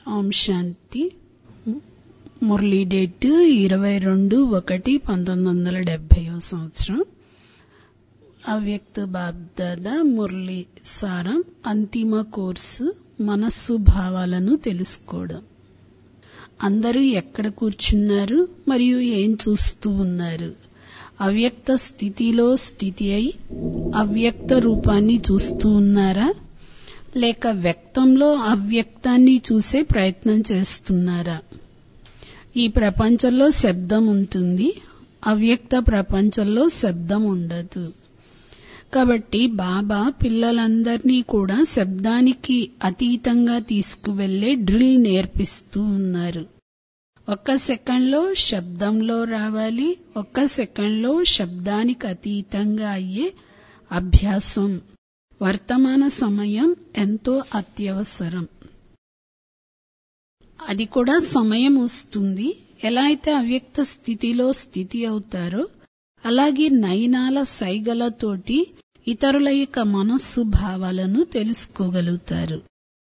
ఓం శాంతి Murali date ఇరవై రెండు ఒకటి పంతొమ్మిది వందల డెబ్బైవ సంవత్సరం అవ్యక్త బాబ్దాదా మురళి సారం అంతిమ కోర్సు మనస్సు భావాలను తెలుసుకోవడం అందరూ ఎక్కడ కూర్చున్నారు మరియు ఏం చూస్తూ ఉన్నారు అవ్యక్త స్థితిలో స్థితి అయి అవ్యక్త రూపాన్ని చూస్తూ ఉన్నారా లేక వ్యక్తంలో అవ్యక్తాన్ని చూసే ప్రయత్నం చేస్తున్నారా ఈ ప్రపంచంలో శబ్దం ఉంటుంది అవ్యక్త ప్రపంచంలో శబ్దం ఉండదు కాబట్టి బాబా పిల్లలందరినీ కూడా శబ్దానికి అతీతంగా తీసుకువెళ్లే డ్రిల్ నేర్పిస్తూ ఉన్నారు ఒక్క సెకండ్లో శబ్దంలో రావాలి ఒక్క సెకండ్లో శబ్దానికి అతీతంగా అయ్యే అభ్యాసం వర్తమాన సమయం ఎంతో అత్యవసరం అది కూడా సమయం వస్తుంది ఎలా అయితే అవ్యక్త స్థితిలో స్థితి అవుతారో అలాగే నయనాల సైగలతోటి ఇతరుల యొక్క మనస్సు భావాలను తెలుసుకోగలుగుతారు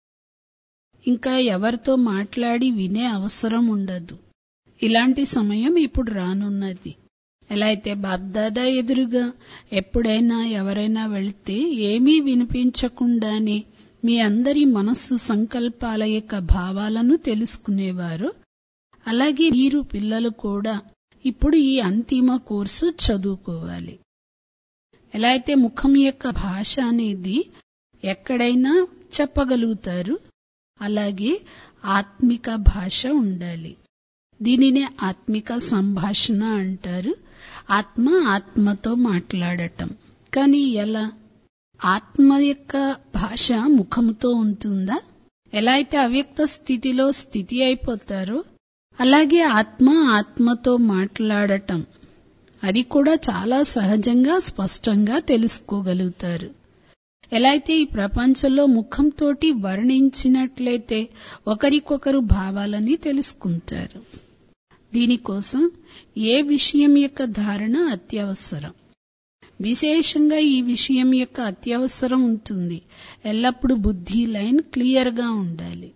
ఇంకా ఎవరితో మాట్లాడి వినే అవసరం ఉండదు ఇలాంటి సమయం ఇప్పుడు రానున్నది ఎలా అయితే బాబ్దాదా ఎదురుగా ఎప్పుడైనా ఎవరైనా వెళితే ఏమీ వినిపించకుండానే మీ అందరి మనస్సు సంకల్పాల యొక్క భావాలను తెలుసుకునేవారు అలాగే మీరు పిల్లలు కూడా ఇప్పుడు ఈ అంతిమ కోర్సు చదువుకోవాలి ఎలా అయితే ముఖం యొక్క భాష అనేది ఎక్కడైనా చెప్పగలుగుతారు అలాగే ఆత్మిక భాష ఉండాలి దీనినే ఆత్మిక సంభాషణ అంటారు ఆత్మ ఆత్మతో మాట్లాడటం కానీ ఎలా ఆత్మ యొక్క భాష ముఖంతో ఉంటుందా ఎలా అయితే అవ్యక్త స్థితిలో స్థితి అయిపోతారో అలాగే ఆత్మ ఆత్మతో మాట్లాడటం అది కూడా చాలా సహజంగా స్పష్టంగా తెలుసుకోగలుగుతారు ఎలా అయితే ఈ ప్రపంచంలో ముఖంతోటి వర్ణించినట్లయితే ఒకరికొకరు భావాలని తెలుసుకుంటారు దీనికోసం ఏ విషయం యొక్క ధారణ అత్యవసరం విశేషంగా ఈ విషయం యొక్క అత్యవసరం ఉంటుంది ఎల్లప్పుడూ బుద్ధి లైన్ క్లియర్గా ఉండాలి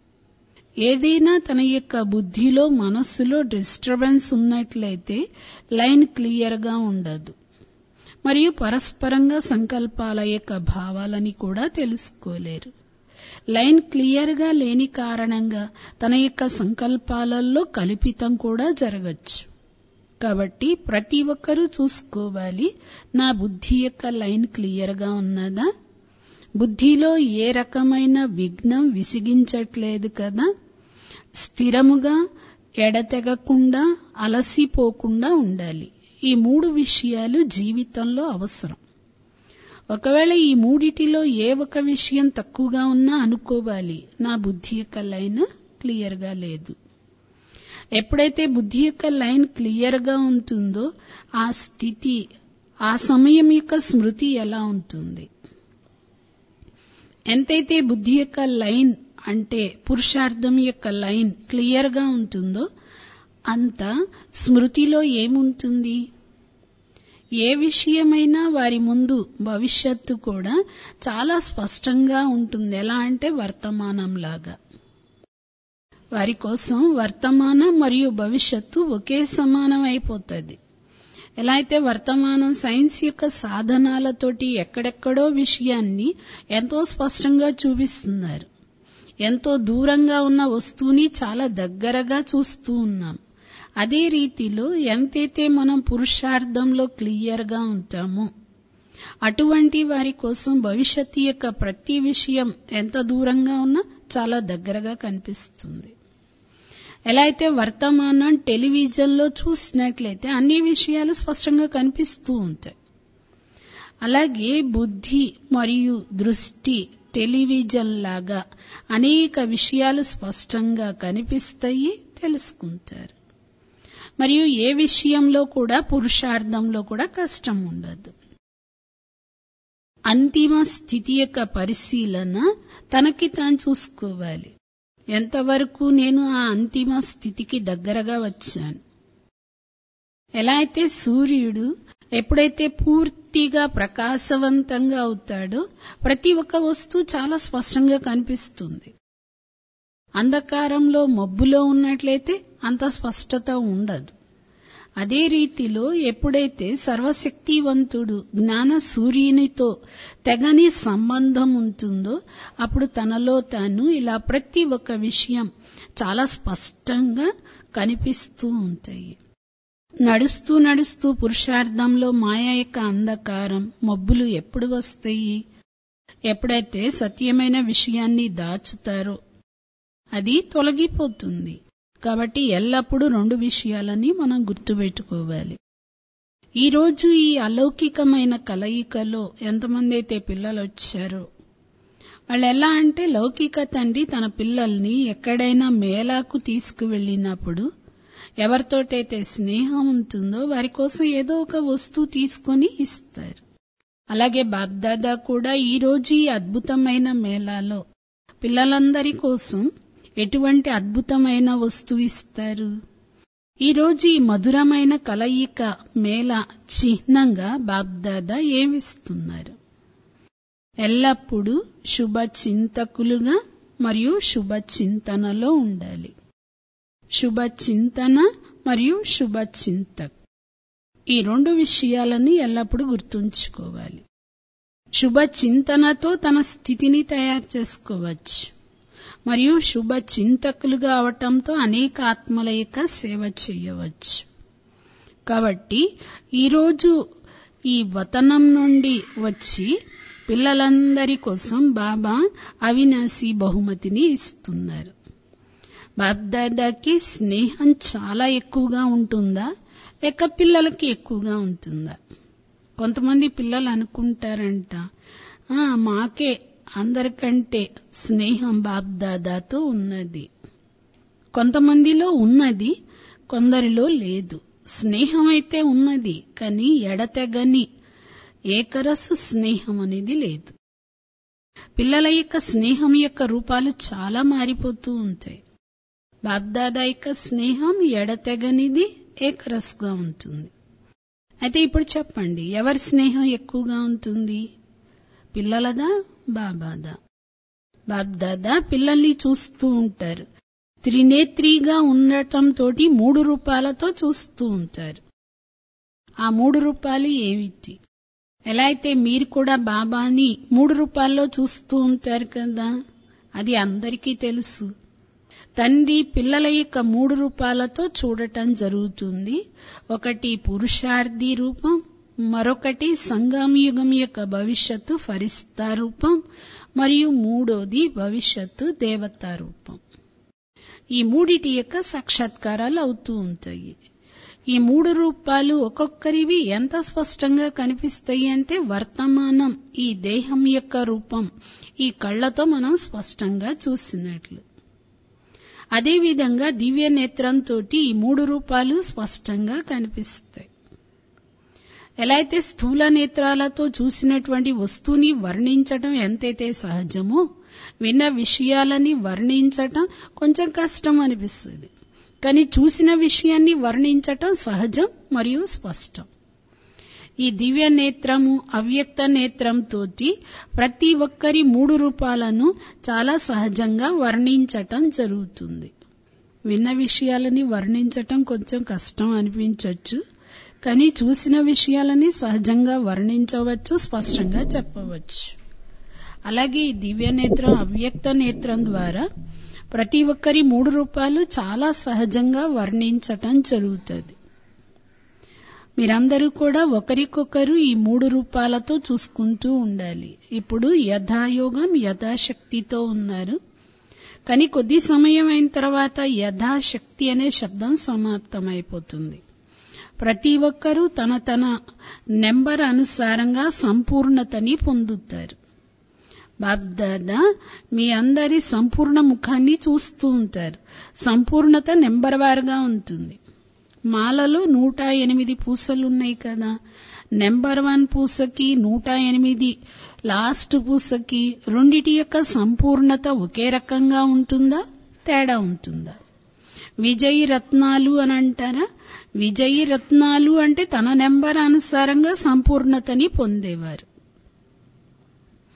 ఏదైనా తన యొక్క బుద్ధిలో మనస్సులో డిస్టర్బెన్స్ ఉన్నట్లయితే లైన్ క్లియర్గా ఉండదు మరియు పరస్పరంగా సంకల్పాల యొక్క భావాలని కూడా తెలుసుకోలేరు లైన్ క్లియర్గా లేని కారణంగా తన యొక్క సంకల్పాలలో కల్పితం కూడా జరగచ్చు కాబట్టి ప్రతి ఒక్కరూ చూసుకోవాలి నా బుద్ధి యొక్క లైన్ క్లియర్గా ఉన్నదా బుద్ధిలో ఏ రకమైన విఘ్నం విసిగించట్లేదు కదా స్థిరముగా ఎడతెగకుండా అలసిపోకుండా ఉండాలి ఈ మూడు విషయాలు జీవితంలో అవసరం ఒకవేళ ఈ మూడిటిలో ఏ ఒక విషయం తక్కువగా ఉన్నా అనుకోవాలి నా బుద్ధి యొక్క లైన్ క్లియర్గా లేదు ఎప్పుడైతే బుద్ధి యొక్క లైన్ క్లియర్గా ఉంటుందో ఆ స్థితి ఆ సమయం యొక్క స్మృతి ఎలా ఉంటుంది ఎంతైతే బుద్ధి యొక్క లైన్ అంటే పురుషార్థం యొక్క లైన్ క్లియర్గా ఉంటుందో అంత స్మృతిలో ఏముంటుంది ఏ విషయమైనా వారి ముందు భవిష్యత్తు కూడా చాలా స్పష్టంగా ఉంటుంది ఎలా అంటే వర్తమానంలాగా వారి కోసం వర్తమానం మరియు భవిష్యత్తు ఒకే సమానం అయిపోతుంది ఎలా అయితే వర్తమానం సైన్స్ యొక్క సాధనాలతోటి ఎక్కడెక్కడో విషయాన్ని ఎంతో స్పష్టంగా చూపిస్తున్నారు ఎంతో దూరంగా ఉన్న వస్తువుని చాలా దగ్గరగా చూస్తూ ఉన్నాం అదే రీతిలో ఎంతైతే మనం పురుషార్థంలో క్లియర్గా ఉంటామో అటువంటి వారి కోసం భవిష్యత్తు యొక్క ప్రతి విషయం ఎంత దూరంగా ఉన్నా చాలా దగ్గరగా కనిపిస్తుంది ఎలా అయితే వర్తమానం టెలివిజన్లో చూసినట్లయితే అన్ని విషయాలు స్పష్టంగా కనిపిస్తూ ఉంటాయి అలాగే బుద్ధి మరియు దృష్టి టెలివిజన్ లాగా అనేక విషయాలు స్పష్టంగా కనిపిస్తాయి తెలుసుకుంటారు మరియు ఏ విషయంలో కూడా పురుషార్థంలో కూడా కష్టం ఉండదు అంతిమ స్థితి యొక్క పరిశీలన తనకి తాను చూసుకోవాలి ఎంతవరకు నేను ఆ అంతిమ స్థితికి దగ్గరగా వచ్చాను ఎలా అయితే సూర్యుడు ఎప్పుడైతే పూర్తిగా ప్రకాశవంతంగా అవుతాడో ప్రతి ఒక్క వస్తువు చాలా స్పష్టంగా కనిపిస్తుంది అంధకారంలో మబ్బులో ఉన్నట్లయితే అంత స్పష్టత ఉండదు అదే రీతిలో ఎప్పుడైతే సర్వశక్తివంతుడు జ్ఞాన సూర్యునితో తెగని సంబంధం ఉంటుందో అప్పుడు తనలో తాను ఇలా ప్రతి ఒక్క విషయం చాలా స్పష్టంగా కనిపిస్తూ ఉంటాయి నడుస్తూ నడుస్తూ పురుషార్థంలో మాయ యొక్క అంధకారం మబ్బులు ఎప్పుడు వస్తాయి ఎప్పుడైతే సత్యమైన విషయాన్ని దాచుతారో అది తొలగిపోతుంది కాబట్టి ఎల్లప్పుడూ రెండు విషయాలని మనం గుర్తుపెట్టుకోవాలి ఈరోజు ఈ అలౌకికమైన కలయికలో ఎంతమంది అయితే పిల్లలు వచ్చారో వాళ్ళు ఎలా అంటే లౌకిక తండ్రి తన పిల్లల్ని ఎక్కడైనా మేళాకు తీసుకువెళ్ళినప్పుడు ఎవరితోటైతే స్నేహం ఉంటుందో వారి కోసం ఏదో ఒక వస్తువు తీసుకొని ఇస్తారు అలాగే బాగ్దాదా కూడా ఈ రోజు ఈ అద్భుతమైన మేళాలో పిల్లలందరి కోసం ఎటువంటి అద్భుతమైన వస్తువు ఇస్తారు ఈరోజు ఈ మధురమైన కలయిక మేళ చిహ్నంగా బాబ్దాదా ఏమిస్తున్నారు ఎల్లప్పుడూ శుభ చింతకులుగా మరియు శుభ చింతనలో ఉండాలి శుభ చింతన మరియు శుభ చింతక్ ఈ రెండు విషయాలని ఎల్లప్పుడూ గుర్తుంచుకోవాలి శుభ చింతనతో తన స్థితిని తయారు చేసుకోవచ్చు మరియు శుభ చింతకులుగా అవటంతో అనేక ఆత్మల యొక్క సేవ చేయవచ్చు కాబట్టి ఈరోజు ఈ వతనం నుండి వచ్చి పిల్లలందరి కోసం బాబా అవినాశి బహుమతిని ఇస్తున్నారు బాబ్దాదాకి స్నేహం చాలా ఎక్కువగా ఉంటుందా లేక పిల్లలకి ఎక్కువగా ఉంటుందా కొంతమంది పిల్లలు అనుకుంటారంట "ఆ, మాకే అందరికంటే స్నేహం బాబ్దాదాతో ఉన్నది కొంతమందిలో ఉన్నది కొందరిలో లేదు స్నేహం అయితే ఉన్నది కానీ ఎడతెగని ఏకరస స్నేహం అనేది లేదు పిల్లల యొక్క స్నేహం యొక్క రూపాలు చాలా మారిపోతూ ఉంటాయి బాబ్దాదా యొక్క స్నేహం ఎడతెగనిది ఏకరస్గా ఉంటుంది అయితే ఇప్పుడు చెప్పండి ఎవరి స్నేహం ఎక్కువగా ఉంటుంది పిల్లలదా బాబాదా బాబ్దాదా పిల్లల్ని చూస్తూ ఉంటారు త్రినేత్రిగా ఉండటంతో మూడు రూపాలతో చూస్తూ ఉంటారు ఆ మూడు రూపాయలు ఏమిటి ఎలా అయితే మీరు కూడా బాబాని మూడు రూపాల్లో చూస్తూ ఉంటారు కదా అది అందరికీ తెలుసు తండ్రి పిల్లల యొక్క మూడు రూపాలతో చూడటం జరుగుతుంది ఒకటి పురుషార్థి రూపం మరొకటి సంగమయుగం యొక్క భవిష్యత్తు ఫరిస్తా రూపం మరియు మూడోది భవిష్యత్తు దేవతా రూపం ఈ మూడిటి యొక్క సాక్షాత్కారాలు అవుతూ ఉంటాయి ఈ మూడు రూపాలు ఒక్కొక్కరివి ఎంత స్పష్టంగా కనిపిస్తాయి అంటే వర్తమానం ఈ దేహం యొక్క రూపం ఈ కళ్ళతో మనం స్పష్టంగా చూసినట్లు అదేవిధంగా దివ్య నేత్రంతో ఈ మూడు రూపాలు స్పష్టంగా కనిపిస్తాయి ఎలా అయితే స్థూల నేత్రాలతో చూసినటువంటి వస్తువుని వర్ణించటం ఎంతైతే సహజమో విన్న విషయాలని వర్ణించటం కొంచెం కష్టం అనిపిస్తుంది కానీ చూసిన విషయాన్ని వర్ణించటం సహజం మరియు స్పష్టం ఈ దివ్య నేత్రము అవ్యక్త నేత్రంతో ప్రతి ఒక్కరి మూడు రూపాలను చాలా సహజంగా వర్ణించటం జరుగుతుంది విన్న విషయాలని వర్ణించటం కొంచెం కష్టం అనిపించవచ్చు కానీ చూసిన విషయాలని సహజంగా వర్ణించవచ్చు స్పష్టంగా చెప్పవచ్చు అలాగే ఈ దివ్య నేత్రం అవ్యక్త నేత్రం ద్వారా ప్రతి ఒక్కరి మూడు రూపాలు చాలా సహజంగా వర్ణించటం జరుగుతుంది మీరందరూ కూడా ఒకరికొకరు ఈ మూడు రూపాలతో చూసుకుంటూ ఉండాలి ఇప్పుడు యథాయోగం యథాశక్తితో ఉన్నారు కానీ కొద్ది సమయం అయిన తర్వాత యథాశక్తి అనే శబ్దం సమాప్తమైపోతుంది ప్రతి ఒక్కరూ తన తన నెంబర్ అనుసారంగా సంపూర్ణతని పొందుతారు బాబ్దాదా మీ అందరి సంపూర్ణ ముఖాన్ని చూస్తూ ఉంటారు సంపూర్ణత నెంబర్ వారుగా ఉంటుంది మాలలో నూట ఎనిమిది పూసలు ఉన్నాయి కదా నెంబర్ వన్ పూసకి నూట ఎనిమిది లాస్ట్ పూసకి రెండిటి యొక్క సంపూర్ణత ఒకే రకంగా ఉంటుందా తేడా ఉంటుందా విజయీ రత్నాలు అని అంటారా విజయీ రత్నాలు అంటే తన నెంబర్ అనుసారంగా సంపూర్ణతని పొందేవారు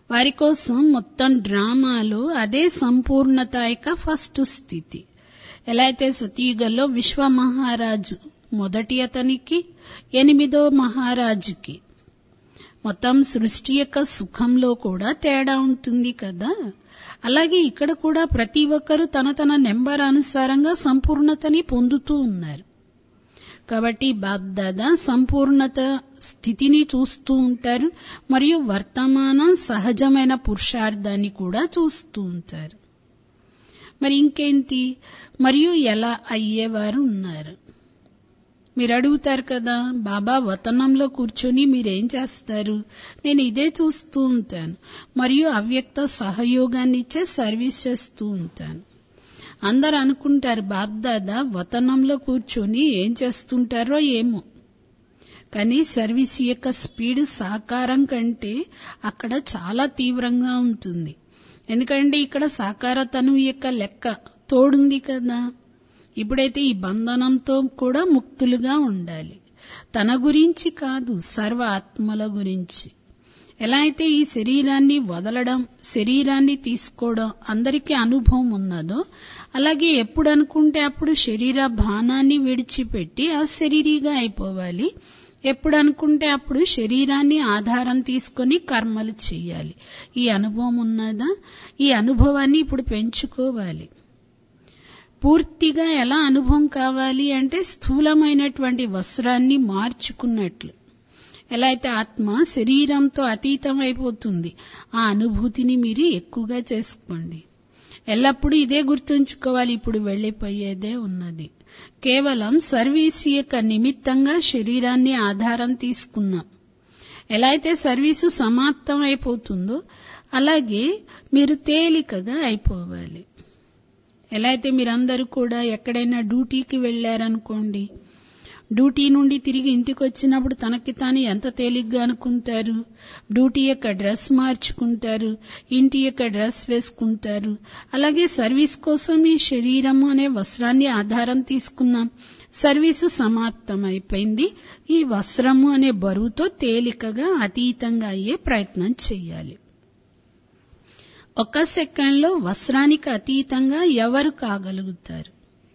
వారి కోసం మొత్తం డ్రామాలో అదే సంపూర్ణత యొక్క ఫస్ట్ స్థితి ఎలా అయితే సతీయుగంలో విశ్వ మహారాజు మొదటి అతనికి ఎనిమిదో మహారాజుకి మొత్తం సృష్టి యొక్క సుఖంలో కూడా తేడా ఉంటుంది కదా అలాగే ఇక్కడ కూడా ప్రతి ఒక్కరూ తన తన నెంబర్ అనుసారంగా సంపూర్ణతని పొందుతూ ఉన్నారు కాబట్టి బాబ్దాదా సంపూర్ణత స్థితిని చూస్తూ ఉంటారు మరియు వర్తమాన సహజమైన పురుషార్థాన్ని కూడా చూస్తూ ఉంటారు మరి ఇంకేంటి మరియు ఎలా అయ్యేవారు ఉన్నారు మీరు అడుగుతారు కదా బాబా వతనంలో కూర్చొని మీరేం చేస్తారు నేను ఇదే చూస్తూ ఉంటాను మరియు అవ్యక్త సహయోగాన్ని ఇచ్చే సర్వీస్ చేస్తూ ఉంటాను అందరు అనుకుంటారు బాబ్దాదా వతనంలో కూర్చొని ఏం చేస్తుంటారో ఏమో కానీ సర్వీస్ యొక్క స్పీడ్ సాకారం కంటే అక్కడ చాలా తీవ్రంగా ఉంటుంది ఎందుకంటే ఇక్కడ సాకారతను యొక్క లెక్క తోడుంది కదా ఇప్పుడైతే ఈ బంధనంతో కూడా ముక్తులుగా ఉండాలి తన గురించి కాదు సర్వ ఆత్మల గురించి ఎలా అయితే ఈ శరీరాన్ని వదలడం శరీరాన్ని తీసుకోవడం అందరికీ అనుభవం ఉన్నదో అలాగే ఎప్పుడు అనుకుంటే అప్పుడు శరీర భానాన్ని విడిచిపెట్టి ఆ శరీరీగా అయిపోవాలి ఎప్పుడు అనుకుంటే అప్పుడు శరీరాన్ని ఆధారం తీసుకొని కర్మలు చేయాలి ఈ అనుభవం ఉన్నదా ఈ అనుభవాన్ని ఇప్పుడు పెంచుకోవాలి పూర్తిగా ఎలా అనుభవం కావాలి అంటే స్థూలమైనటువంటి వస్త్రాన్ని మార్చుకున్నట్లు ఎలా అయితే ఆత్మ శరీరంతో అతీతం అయిపోతుంది ఆ అనుభూతిని మీరు ఎక్కువగా చేసుకోండి ఎల్లప్పుడూ ఇదే గుర్తుంచుకోవాలి ఇప్పుడు వెళ్లిపోయేదే ఉన్నది కేవలం సర్వీస్ యొక్క నిమిత్తంగా శరీరాన్ని ఆధారం తీసుకున్నాం ఎలా అయితే సర్వీసు సమాప్తం అయిపోతుందో అలాగే మీరు తేలికగా అయిపోవాలి ఎలా అయితే మీరందరూ కూడా ఎక్కడైనా డ్యూటీకి వెళ్లారనుకోండి డ్యూటీ నుండి తిరిగి ఇంటికి వచ్చినప్పుడు తనకి తాను ఎంత తేలిగ్గా అనుకుంటారు డ్యూటీ యొక్క డ్రెస్ మార్చుకుంటారు ఇంటి యొక్క డ్రెస్ వేసుకుంటారు అలాగే సర్వీస్ కోసం ఈ శరీరము అనే వస్త్రాన్ని ఆధారం తీసుకున్నాం సర్వీసు సమాప్తం అయిపోయింది ఈ వస్త్రము అనే బరువుతో తేలికగా అతీతంగా అయ్యే ప్రయత్నం చేయాలి ఒక సెకండ్లో వస్త్రానికి అతీతంగా ఎవరు కాగలుగుతారు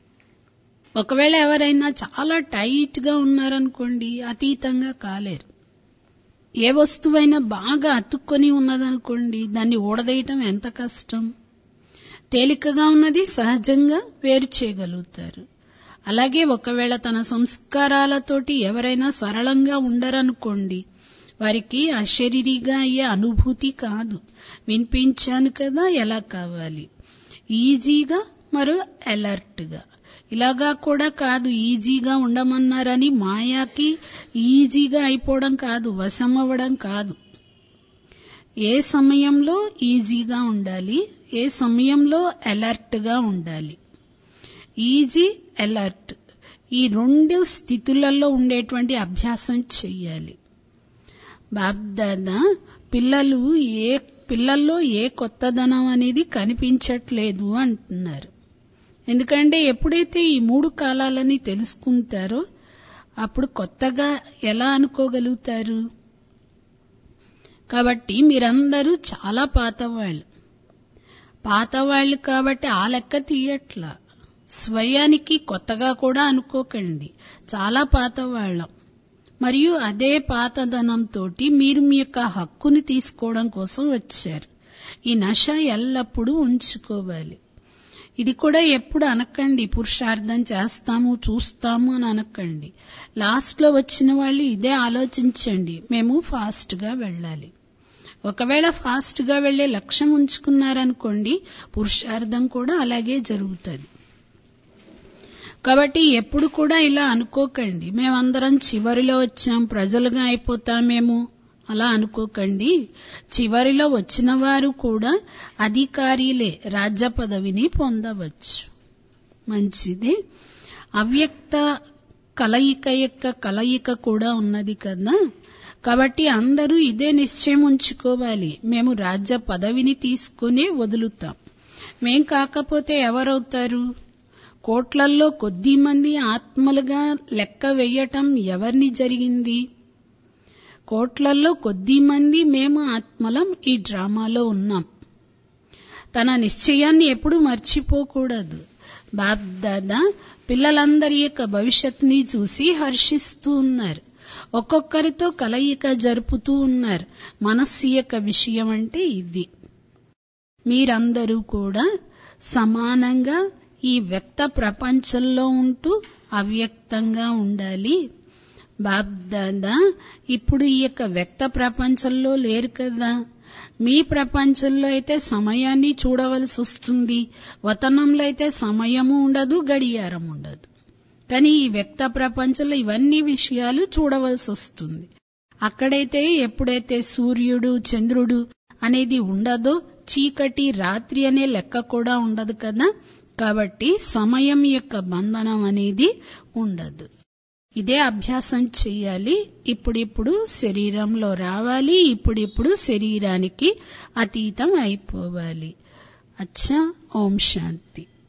ఒకవేళ ఎవరైనా చాలా టైట్ గా ఉన్నారనుకోండి అతీతంగా కాలేరు ఏ వస్తువైనా బాగా అతుక్కొని ఉన్నదనుకోండి దాన్ని ఊడదేయటం ఎంత కష్టం తేలికగా ఉన్నది సహజంగా వేరు చేయగలుగుతారు అలాగే ఒకవేళ తన సంస్కారాలతోటి ఎవరైనా సరళంగా ఉండరనుకోండి వారికి అశరీరిగా అయ్యే అనుభూతి కాదు వినిపించాను కదా ఎలా కావాలి ఈజీగా మరో అలర్ట్గా ఇలాగా కూడా కాదు ఈజీగా ఉండమన్నారని మాయాకి ఈజీగా అయిపోవడం కాదు వశం అవ్వడం కాదు ఏ సమయంలో ఈజీగా ఉండాలి ఏ సమయంలో అలర్ట్గా ఉండాలి ఈజీ అలర్ట్ ఈ రెండు స్థితులలో ఉండేటువంటి అభ్యాసం చెయ్యాలి బాబ్దాదా పిల్లలు ఏ పిల్లల్లో ఏ కొత్తదనం అనేది కనిపించట్లేదు అంటున్నారు ఎందుకంటే ఎప్పుడైతే ఈ మూడు కాలాలని తెలుసుకుంటారో అప్పుడు కొత్తగా ఎలా అనుకోగలుగుతారు కాబట్టి మీరందరూ చాలా పాతవాళ్ళు పాతవాళ్ళు కాబట్టి ఆ లెక్క తీయట్లా స్వయానికి కొత్తగా కూడా అనుకోకండి చాలా పాతవాళ్ళం మరియు అదే పాతదనంతో మీరు మీ యొక్క హక్కుని తీసుకోవడం కోసం వచ్చారు ఈ నష ఎల్లప్పుడూ ఉంచుకోవాలి ఇది కూడా ఎప్పుడు అనకండి పురుషార్థం చేస్తాము చూస్తాము అని అనకండి లాస్ట్ లో వచ్చిన వాళ్ళు ఇదే ఆలోచించండి మేము ఫాస్ట్ గా వెళ్ళాలి ఒకవేళ ఫాస్ట్ గా వెళ్లే లక్ష్యం ఉంచుకున్నారనుకోండి పురుషార్థం కూడా అలాగే జరుగుతుంది కాబట్టి ఎప్పుడు కూడా ఇలా అనుకోకండి మేమందరం చివరిలో వచ్చాం ప్రజలుగా అయిపోతామేమో అలా అనుకోకండి చివరిలో వచ్చిన వారు కూడా అధికారిలే రాజ్య పదవిని పొందవచ్చు మంచిది అవ్యక్త కలయిక యొక్క కలయిక కూడా ఉన్నది కదా కాబట్టి అందరూ ఇదే నిశ్చయం ఉంచుకోవాలి మేము రాజ్య పదవిని తీసుకునే వదులుతాం మేం కాకపోతే ఎవరవుతారు కోట్లల్లో కొద్ది మంది ఆత్మలుగా లెక్క వెయ్యటం ఎవరిని జరిగింది కోట్లల్లో కొద్ది మంది మేము ఆత్మలం ఈ డ్రామాలో ఉన్నాం తన నిశ్చయాన్ని ఎప్పుడు మర్చిపోకూడదు బాబ్దాదా పిల్లలందరి యొక్క భవిష్యత్తుని చూసి హర్షిస్తూ ఉన్నారు ఒక్కొక్కరితో కలయిక జరుపుతూ ఉన్నారు మనస్సు యొక్క విషయం అంటే ఇది మీరందరూ కూడా సమానంగా ఈ వ్యక్త ప్రపంచంలో ఉంటూ అవ్యక్తంగా ఉండాలి బాబ్దాదా ఇప్పుడు ఈ యొక్క వ్యక్త ప్రపంచంలో లేరు కదా మీ ప్రపంచంలో అయితే సమయాన్ని చూడవలసి వస్తుంది వతనంలో అయితే సమయము ఉండదు గడియారం ఉండదు కానీ ఈ వ్యక్త ప్రపంచంలో ఇవన్నీ విషయాలు చూడవలసి వస్తుంది అక్కడైతే ఎప్పుడైతే సూర్యుడు చంద్రుడు అనేది ఉండదో చీకటి రాత్రి అనే లెక్క కూడా ఉండదు కదా కాబట్టి సమయం యొక్క బంధనం అనేది ఉండదు ఇదే అభ్యాసం చెయ్యాలి ఇప్పుడిప్పుడు శరీరంలో రావాలి ఇప్పుడిప్పుడు శరీరానికి అతీతం అయిపోవాలి అచ్చా ఓం శాంతి